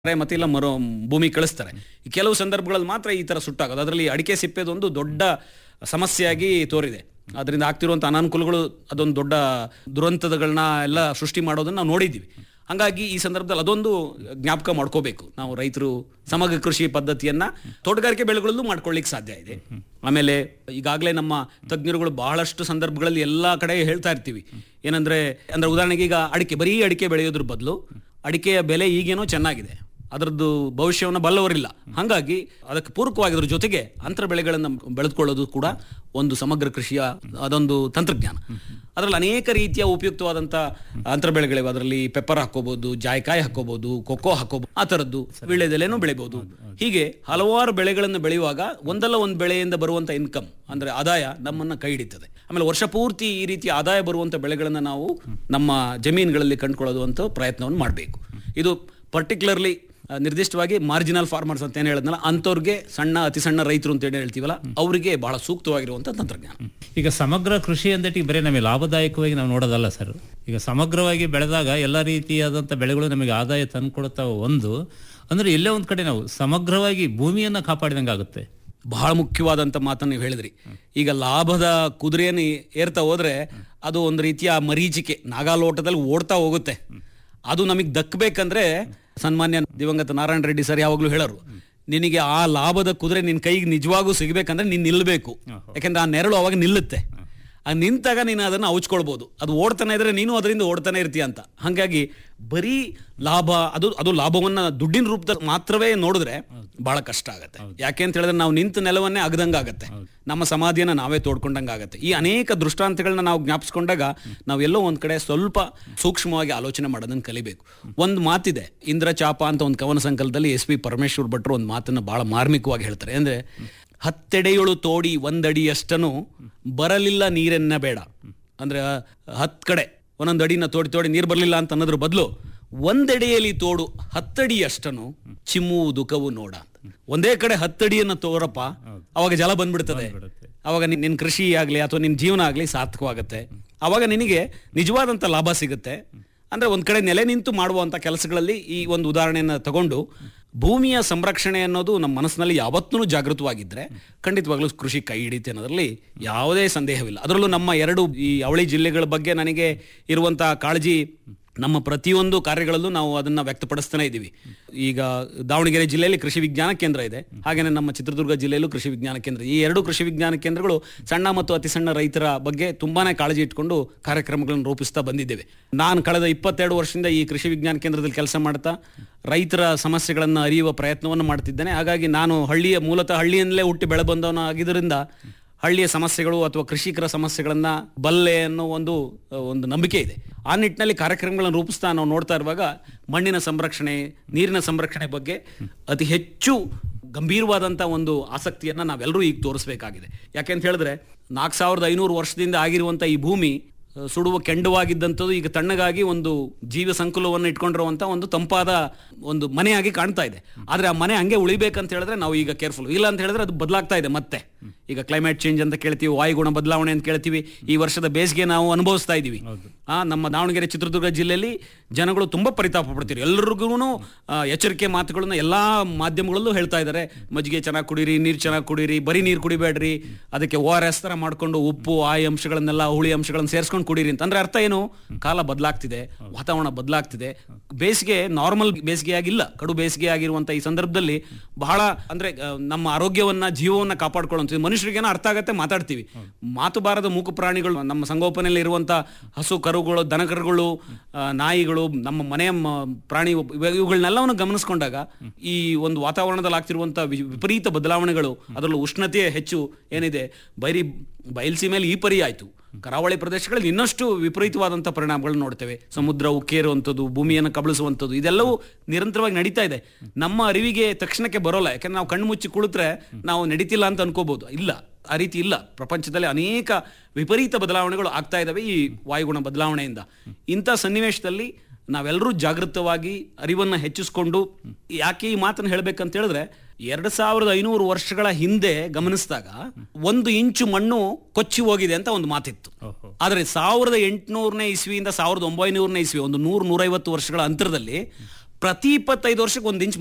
ಮತ್ತೆ ಇಲ್ಲ ಮರೋ ಭೂಮಿ ಕಳಿಸ್ತಾರೆ ಈ ಕೆಲವು ಸಂದರ್ಭಗಳಲ್ಲಿ ಮಾತ್ರ ಈ ತರ ಸುಟ್ಟಾಗೋದು ಅದರಲ್ಲಿ ಅಡಿಕೆ ಸಿಪ್ಪೆದೊಂದು ದೊಡ್ಡ ಸಮಸ್ಯೆಯಾಗಿ ತೋರಿದೆ ಅದರಿಂದ ಆಗ್ತಿರುವಂಥ ಅನಾನುಕೂಲಗಳು ಅದೊಂದು ದೊಡ್ಡ ದುರಂತಗಳನ್ನ ಎಲ್ಲ ಸೃಷ್ಟಿ ಮಾಡೋದನ್ನ ನಾವು ನೋಡಿದ್ದೀವಿ ಹಂಗಾಗಿ ಈ ಸಂದರ್ಭದಲ್ಲಿ ಅದೊಂದು ಜ್ಞಾಪಕ ಮಾಡ್ಕೋಬೇಕು ನಾವು ರೈತರು ಸಮಗ್ರ ಕೃಷಿ ಪದ್ಧತಿಯನ್ನ ತೋಟಗಾರಿಕೆ ಬೆಳೆಗಳಲ್ಲೂ ಮಾಡ್ಕೊಳ್ಳಿಕ್ಕೆ ಸಾಧ್ಯ ಇದೆ ಆಮೇಲೆ ಈಗಾಗಲೇ ನಮ್ಮ ತಜ್ಞರುಗಳು ಬಹಳಷ್ಟು ಸಂದರ್ಭಗಳಲ್ಲಿ ಎಲ್ಲ ಕಡೆ ಹೇಳ್ತಾ ಇರ್ತೀವಿ ಏನಂದ್ರೆ ಅಂದ್ರೆ ಉದಾಹರಣೆಗೆ ಈಗ ಅಡಿಕೆ ಬರೀ ಅಡಿಕೆ ಬೆಳೆಯೋದ್ರ ಬದಲು ಅಡಿಕೆಯ ಬೆಲೆ ಈಗೇನೋ ಚೆನ್ನಾಗಿದೆ ಅದರದ್ದು ಭವಿಷ್ಯವನ್ನು ಬಲ್ಲವರಿಲ್ಲ ಹಾಗಾಗಿ ಅದಕ್ಕೆ ಪೂರಕವಾಗಿದ್ರ ಜೊತೆಗೆ ಅಂತರ ಬೆಳೆಗಳನ್ನು ಬೆಳೆದುಕೊಳ್ಳೋದು ಕೂಡ ಒಂದು ಸಮಗ್ರ ಕೃಷಿಯ ಅದೊಂದು ತಂತ್ರಜ್ಞಾನ ಅದರಲ್ಲಿ ಅನೇಕ ರೀತಿಯ ಉಪಯುಕ್ತವಾದಂಥ ಅಂತರ ಬೆಳೆಗಳಿವೆ ಅದರಲ್ಲಿ ಪೆಪ್ಪರ್ ಹಾಕೋಬಹುದು ಜಾಯ್ಕಾಯಿ ಹಾಕೋಬಹುದು ಕೊಕ್ಕೋ ಹಾಕೋಬಹುದು ಆ ಥರದ್ದು ವೀಳ್ಯದೆಲೆನೂ ಬೆಳಿಬಹುದು ಹೀಗೆ ಹಲವಾರು ಬೆಳೆಗಳನ್ನು ಬೆಳೆಯುವಾಗ ಒಂದಲ್ಲ ಒಂದು ಬೆಳೆಯಿಂದ ಬರುವಂಥ ಇನ್ಕಮ್ ಅಂದ್ರೆ ಆದಾಯ ನಮ್ಮನ್ನ ಕೈ ಹಿಡಿತದೆ ಆಮೇಲೆ ವರ್ಷ ಪೂರ್ತಿ ಈ ರೀತಿ ಆದಾಯ ಬರುವಂಥ ಬೆಳೆಗಳನ್ನು ನಾವು ನಮ್ಮ ಜಮೀನುಗಳಲ್ಲಿ ಕಂಡುಕೊಳ್ಳೋದು ಅಂತ ಪ್ರಯತ್ನವನ್ನು ಮಾಡಬೇಕು ಇದು ಪರ್ಟಿಕ್ಯುಲರ್ಲಿ ನಿರ್ದಿಷ್ಟವಾಗಿ ಮಾರ್ಜಿನಲ್ ಫಾರ್ಮರ್ಸ್ ಅಂತ ಏನು ಹೇಳಿದ್ನಲ್ಲ ಅಂಥವ್ರಿಗೆ ಸಣ್ಣ ಅತಿ ಸಣ್ಣ ರೈತರು ಅಂತ ಏನು ಹೇಳ್ತೀವಲ್ಲ ಅವರಿಗೆ ಬಹಳ ಸೂಕ್ತವಾಗಿರುವಂಥ ತಂತ್ರಜ್ಞಾನ ಈಗ ಸಮಗ್ರ ಕೃಷಿ ಅಂದಟ್ಟು ಬರೀ ನಮಗೆ ಲಾಭದಾಯಕವಾಗಿ ನಾವು ನೋಡೋದಲ್ಲ ಸರ್ ಈಗ ಸಮಗ್ರವಾಗಿ ಬೆಳೆದಾಗ ಎಲ್ಲ ರೀತಿಯಾದಂಥ ಬೆಳೆಗಳು ನಮಗೆ ಆದಾಯ ತಂದುಕೊಡ್ತಾವ ಒಂದು ಅಂದ್ರೆ ಎಲ್ಲೇ ಒಂದು ಕಡೆ ನಾವು ಸಮಗ್ರವಾಗಿ ಭೂಮಿಯನ್ನ ಕಾಪಾಡಿದಂಗೆ ಆಗುತ್ತೆ ಬಹಳ ಮುಖ್ಯವಾದಂಥ ಮಾತನ್ನು ನೀವು ಹೇಳಿದ್ರಿ ಈಗ ಲಾಭದ ಕುದುರೆಯನ್ನು ಏರ್ತಾ ಹೋದ್ರೆ ಅದು ಒಂದು ರೀತಿಯ ಮರೀಚಿಕೆ ನಾಗಾಲೋಟದಲ್ಲಿ ಓಡ್ತಾ ಹೋಗುತ್ತೆ ಅದು ನಮಗೆ ದಕ್ಕಬೇಕಂದ್ರೆ ಸನ್ಮಾನ್ಯ ದಿವಂಗತ ನಾರಾಯಣ ರೆಡ್ಡಿ ಸರ್ ಯಾವಾಗಲೂ ಹೇಳೋರು ನಿನಗೆ ಆ ಲಾಭದ ಕುದುರೆ ನಿನ್ನ ಕೈಗೆ ನಿಜವಾಗೂ ಸಿಗಬೇಕಂದ್ರೆ ನೀನು ನಿಲ್ಲಬೇಕು ಯಾಕಂದ್ರೆ ಆ ನೆರಳು ಅವಾಗ ನಿಲ್ಲುತ್ತೆ ಆ ನಿಂತಾಗ ನೀನು ಅದನ್ನು ಔಚ್ಕೊಳ್ಬೋದು ಅದು ಓಡ್ತಾನೆ ಇದ್ರೆ ನೀನು ಅದರಿಂದ ಓಡ್ತಾನೆ ಇರ್ತೀಯ ಅಂತ ಹಾಗಾಗಿ ಬರೀ ಲಾಭ ಅದು ಅದು ಲಾಭವನ್ನ ದುಡ್ಡಿನ ರೂಪದಲ್ಲಿ ಮಾತ್ರವೇ ನೋಡಿದ್ರೆ ಬಹಳ ಕಷ್ಟ ಆಗುತ್ತೆ ಯಾಕೆ ಅಂತ ಹೇಳಿದ್ರೆ ನಾವು ನಿಂತ ನೆಲವನ್ನೇ ಅಗದಂಗ ಆಗತ್ತೆ ನಮ್ಮ ಸಮಾಧಿಯನ್ನ ನಾವೇ ತೋಡ್ಕೊಂಡಂಗೆ ಆಗುತ್ತೆ ಈ ಅನೇಕ ದೃಷ್ಟಾಂತಗಳನ್ನ ನಾವು ಜ್ಞಾಪಿಸ್ಕೊಂಡಾಗ ನಾವೆಲ್ಲೋ ಒಂದ್ ಕಡೆ ಸ್ವಲ್ಪ ಸೂಕ್ಷ್ಮವಾಗಿ ಆಲೋಚನೆ ಮಾಡೋದನ್ನ ಕಲಿಬೇಕು ಒಂದು ಮಾತಿದೆ ಇಂದ್ರ ಚಾಪ ಅಂತ ಒಂದು ಕವನ ಸಂಕಲನದಲ್ಲಿ ಎಸ್ ಪಿ ಪರಮೇಶ್ವರ್ ಭಟ್ರು ಒಂದು ಮಾತನ್ನ ಬಹಳ ಮಾರ್ಮಿಕವಾಗಿ ಹೇಳ್ತಾರೆ ಅಂದ್ರೆ ಹತ್ತೆಡೆಯೊಳು ತೋಡಿ ಒಂದಡಿಯಷ್ಟನು ಬರಲಿಲ್ಲ ನೀರೆನ್ನ ಬೇಡ ಅಂದ್ರೆ ಹತ್ ಕಡೆ ಒಂದೊಂದು ಅಡಿನ ತೋಡಿ ತೋಡಿ ನೀರು ಬರಲಿಲ್ಲ ಅಂತ ಅನ್ನೋದ್ರ ಬದಲು ಒಂದೆಡೆಯಲ್ಲಿ ತೋಡು ಹತ್ತಡಿಯಷ್ಟನು ಚಿಮ್ಮುವುದು ಕವು ನೋಡ ಅಂತ ಒಂದೇ ಕಡೆ ಹತ್ತಡಿಯನ್ನ ತೋರಪ್ಪ ಅವಾಗ ಜಲ ಬಂದ್ಬಿಡ್ತದೆ ಅವಾಗ ನಿನ್ ನಿನ್ ಕೃಷಿ ಆಗ್ಲಿ ಅಥವಾ ನಿನ್ ಜೀವನ ಆಗ್ಲಿ ಸಾರ್ಥಕವಾಗುತ್ತೆ ಅವಾಗ ನಿನಗೆ ನಿಜವಾದಂತ ಲಾಭ ಸಿಗುತ್ತೆ ಅಂದ್ರೆ ಒಂದ್ ಕಡೆ ನೆಲೆ ನಿಂತು ಮಾಡುವಂತ ಕೆಲಸಗಳಲ್ಲಿ ಈ ಒಂದು ಉದಾಹರಣೆಯನ್ನ ತಗೊಂಡು ಭೂಮಿಯ ಸಂರಕ್ಷಣೆ ಅನ್ನೋದು ನಮ್ಮ ಮನಸ್ಸಿನಲ್ಲಿ ಯಾವತ್ತೂ ಜಾಗೃತವಾಗಿದ್ರೆ ಖಂಡಿತವಾಗ್ಲೂ ಕೃಷಿ ಕೈ ಹಿಡಿತೆ ಅನ್ನೋದ್ರಲ್ಲಿ ಯಾವುದೇ ಸಂದೇಹವಿಲ್ಲ ಅದರಲ್ಲೂ ನಮ್ಮ ಎರಡು ಈ ಅವಳಿ ಜಿಲ್ಲೆಗಳ ಬಗ್ಗೆ ನನಗೆ ಇರುವಂತಹ ಕಾಳಜಿ ನಮ್ಮ ಪ್ರತಿಯೊಂದು ಕಾರ್ಯಗಳಲ್ಲೂ ನಾವು ಅದನ್ನ ವ್ಯಕ್ತಪಡಿಸ್ತಾನೆ ಇದ್ದೀವಿ ಈಗ ದಾವಣಗೆರೆ ಜಿಲ್ಲೆಯಲ್ಲಿ ಕೃಷಿ ವಿಜ್ಞಾನ ಕೇಂದ್ರ ಇದೆ ಹಾಗೇನೆ ನಮ್ಮ ಚಿತ್ರದುರ್ಗ ಜಿಲ್ಲೆಯಲ್ಲೂ ಕೃಷಿ ವಿಜ್ಞಾನ ಕೇಂದ್ರ ಈ ಎರಡು ಕೃಷಿ ವಿಜ್ಞಾನ ಕೇಂದ್ರಗಳು ಸಣ್ಣ ಮತ್ತು ಅತಿ ಸಣ್ಣ ರೈತರ ಬಗ್ಗೆ ತುಂಬಾನೇ ಕಾಳಜಿ ಇಟ್ಕೊಂಡು ಕಾರ್ಯಕ್ರಮಗಳನ್ನು ರೂಪಿಸ್ತಾ ಬಂದಿದ್ದೇವೆ ನಾನು ಕಳೆದ ಇಪ್ಪತ್ತೆರಡು ವರ್ಷದಿಂದ ಈ ಕೃಷಿ ವಿಜ್ಞಾನ ಕೇಂದ್ರದಲ್ಲಿ ಕೆಲಸ ಮಾಡ್ತಾ ರೈತರ ಸಮಸ್ಯೆಗಳನ್ನು ಅರಿಯುವ ಪ್ರಯತ್ನವನ್ನು ಮಾಡ್ತಿದ್ದೇನೆ ಹಾಗಾಗಿ ನಾನು ಹಳ್ಳಿಯ ಮೂಲತಃ ಹಳ್ಳಿಯಲ್ಲೇ ಹುಟ್ಟಿ ಬೆಳೆ ಬಂದವನು ಆಗಿದ್ದರಿಂದ ಹಳ್ಳಿಯ ಸಮಸ್ಯೆಗಳು ಅಥವಾ ಕೃಷಿಕರ ಸಮಸ್ಯೆಗಳನ್ನ ಬಲ್ಲೆ ಅನ್ನೋ ಒಂದು ಒಂದು ನಂಬಿಕೆ ಇದೆ ಆ ನಿಟ್ಟಿನಲ್ಲಿ ಕಾರ್ಯಕ್ರಮಗಳನ್ನು ರೂಪಿಸ್ತಾ ನಾವು ನೋಡ್ತಾ ಇರುವಾಗ ಮಣ್ಣಿನ ಸಂರಕ್ಷಣೆ ನೀರಿನ ಸಂರಕ್ಷಣೆ ಬಗ್ಗೆ ಅತಿ ಹೆಚ್ಚು ಗಂಭೀರವಾದಂಥ ಒಂದು ಆಸಕ್ತಿಯನ್ನ ನಾವೆಲ್ಲರೂ ಈಗ ತೋರಿಸಬೇಕಾಗಿದೆ ಯಾಕೆಂತ ಹೇಳಿದ್ರೆ ನಾಲ್ಕು ಸಾವಿರದ ಐನೂರು ವರ್ಷದಿಂದ ಆಗಿರುವಂಥ ಈ ಭೂಮಿ ಸುಡುವ ಕೆಂಡವಾಗಿದ್ದಂಥದ್ದು ಈಗ ತಣ್ಣಗಾಗಿ ಒಂದು ಜೀವ ಸಂಕುಲವನ್ನು ಇಟ್ಕೊಂಡಿರುವಂಥ ಒಂದು ತಂಪಾದ ಒಂದು ಮನೆಯಾಗಿ ಕಾಣ್ತಾ ಇದೆ ಆದರೆ ಆ ಮನೆ ಹಂಗೆ ಉಳಿಬೇಕಂತ ಹೇಳಿದ್ರೆ ನಾವು ಈಗ ಕೇರ್ಫುಲ್ ಇಲ್ಲ ಅಂತ ಹೇಳಿದ್ರೆ ಅದು ಬದಲಾಗ್ತಾ ಇದೆ ಮತ್ತೆ ಈಗ ಕ್ಲೈಮೇಟ್ ಚೇಂಜ್ ಅಂತ ಕೇಳ್ತೀವಿ ವಾಯುಗುಣ ಬದಲಾವಣೆ ಅಂತ ಕೇಳ್ತೀವಿ ಈ ವರ್ಷದ ಬೇಸಿಗೆ ನಾವು ಅನುಭವಿಸ್ತಾ ಇದ್ದೀವಿ ಆ ನಮ್ಮ ದಾವಣಗೆರೆ ಚಿತ್ರದುರ್ಗ ಜಿಲ್ಲೆಯಲ್ಲಿ ಜನಗಳು ತುಂಬಾ ಪರಿತಾಪ ಪಡ್ತೀರಿ ಎಲ್ರಿಗೂ ಎಚ್ಚರಿಕೆ ಮಾತುಗಳನ್ನ ಎಲ್ಲಾ ಮಾಧ್ಯಮಗಳಲ್ಲೂ ಹೇಳ್ತಾ ಇದ್ದಾರೆ ಮಜ್ಜಿಗೆ ಚೆನ್ನಾಗಿ ಕುಡೀರಿ ನೀರು ಚೆನ್ನಾಗಿ ಕುಡೀರಿ ಬರೀ ನೀರು ಕುಡಿಬೇಡ್ರಿ ಅದಕ್ಕೆ ಓ ಆರ್ ಎಸ್ ತರ ಮಾಡ್ಕೊಂಡು ಉಪ್ಪು ಆಯಿ ಅಂಶಗಳನ್ನೆಲ್ಲ ಹುಳಿ ಅಂಶಗಳನ್ನ ಸೇರಿಸ್ಕೊಂಡು ಕುಡೀರಿ ಅಂತ ಅಂದ್ರೆ ಅರ್ಥ ಏನು ಕಾಲ ಬದಲಾಗ್ತಿದೆ ವಾತಾವರಣ ಬದಲಾಗ್ತಿದೆ ಬೇಸಿಗೆ ನಾರ್ಮಲ್ ಬೇಸಿಗೆ ಆಗಿಲ್ಲ ಕಡು ಬೇಸಿಗೆ ಆಗಿರುವಂತ ಈ ಸಂದರ್ಭದಲ್ಲಿ ಬಹಳ ಅಂದ್ರೆ ಆ, ನಮ್ಮ ಆರೋಗ್ಯವನ್ನ ಜೀವವನ್ನ ಕಾಪಾಡ್ಕೊಳ್ಳುವಂಥದ್ದು ಮನುಷ್ಯರಿಗೇನೋ ಅರ್ಥ ಆಗತ್ತೆ ಮಾತಾಡ್ತೀವಿ ಮಾತು ಬಾರದ ಮೂಕ ಪ್ರಾಣಿಗಳು ನಮ್ಮ ಸಂಗೋಪನೆಯಲ್ಲಿ ಇರುವಂತ ಹಸು ಕರುಗಳು ದನಕರುಗಳು ಆ, ನಾಯಿಗಳು ನಮ್ಮ ಮನೆಯ ಮ- ಪ್ರಾಣಿ ಇವ- ಇವುಗಳನ್ನೆಲ್ಲವನ್ನು ಗಮನಿಸ್ಕೊಂಡಾಗ ಈ ಒಂದು ವಾತಾವರಣದಲ್ಲಿ ಆಗ್ತಿರುವಂತ ವಿ- ವಿಪರೀತ ಬದಲಾವಣೆಗಳು ಅದರಲ್ಲೂ ಉಷ್ಣತೆ ಹೆಚ್ಚು ಏನಿದೆ ಬೈರಿ ಬಯಲ್ಸೀಮೆಯಲ್ಲಿ ಈ ಪರಿ ಆಯ್ತು ಕರಾವಳಿ ಪ್ರದೇಶಗಳಲ್ಲಿ ಇನ್ನಷ್ಟು ವಿಪರೀತವಾದಂಥ ಪರಿಣಾಮಗಳನ್ನ ನೋಡ್ತೇವೆ ಸಮುದ್ರ ಉಕ್ಕೇರುವಂಥದ್ದು ಭೂಮಿಯನ್ನು ಕಬಳಿಸುವಂಥದ್ದು ಇದೆಲ್ಲವೂ ನಿರಂತರವಾಗಿ ನಡೀತಾ ಇದೆ ನಮ್ಮ ಅರಿವಿಗೆ ತಕ್ಷಣಕ್ಕೆ ಬರೋಲ್ಲ ಯಾಕಂದ್ರೆ ನಾವು ಕಣ್ಣು ಮುಚ್ಚಿ ಕುಳಿತರೆ ನಾವು ನಡೀತಿಲ್ಲ ಅಂತ ಅನ್ಕೋಬಹುದು ಇಲ್ಲ ಆ ರೀತಿ ಇಲ್ಲ ಪ್ರಪಂಚದಲ್ಲಿ ಅನೇಕ ವಿಪರೀತ ಬದಲಾವಣೆಗಳು ಆಗ್ತಾ ಇದ್ದಾವೆ ಈ ವಾಯುಗುಣ ಬದಲಾವಣೆಯಿಂದ ಇಂಥ ಸನ್ನಿವೇಶದಲ್ಲಿ ನಾವೆಲ್ಲರೂ ಜಾಗೃತವಾಗಿ ಅರಿವನ್ನ ಹೆಚ್ಚಿಸ್ಕೊಂಡು ಯಾಕೆ ಈ ಮಾತನ್ನು ಹೇಳ್ಬೇಕಂತ ಹೇಳಿದ್ರೆ ಎರಡ್ ಸಾವಿರದ ಐನೂರು ವರ್ಷಗಳ ಹಿಂದೆ ಗಮನಿಸಿದಾಗ ಒಂದು ಇಂಚು ಮಣ್ಣು ಕೊಚ್ಚಿ ಹೋಗಿದೆ ಅಂತ ಒಂದು ಮಾತಿತ್ತು ಆದರೆ ಸಾವಿರದ ಎಂಟುನೂರನೇ ಇಸ್ವಿಯಿಂದ ಸಾವಿರದ ಒಂಬೈನೂರನೇ ಇಸ್ವಿ ಒಂದು ನೂರು ನೂರೈವತ್ತು ವರ್ಷಗಳ ಅಂತರದಲ್ಲಿ ಪ್ರತಿ ಇಪ್ಪತ್ತೈದು ವರ್ಷಕ್ಕೆ ಒಂದು ಇಂಚ್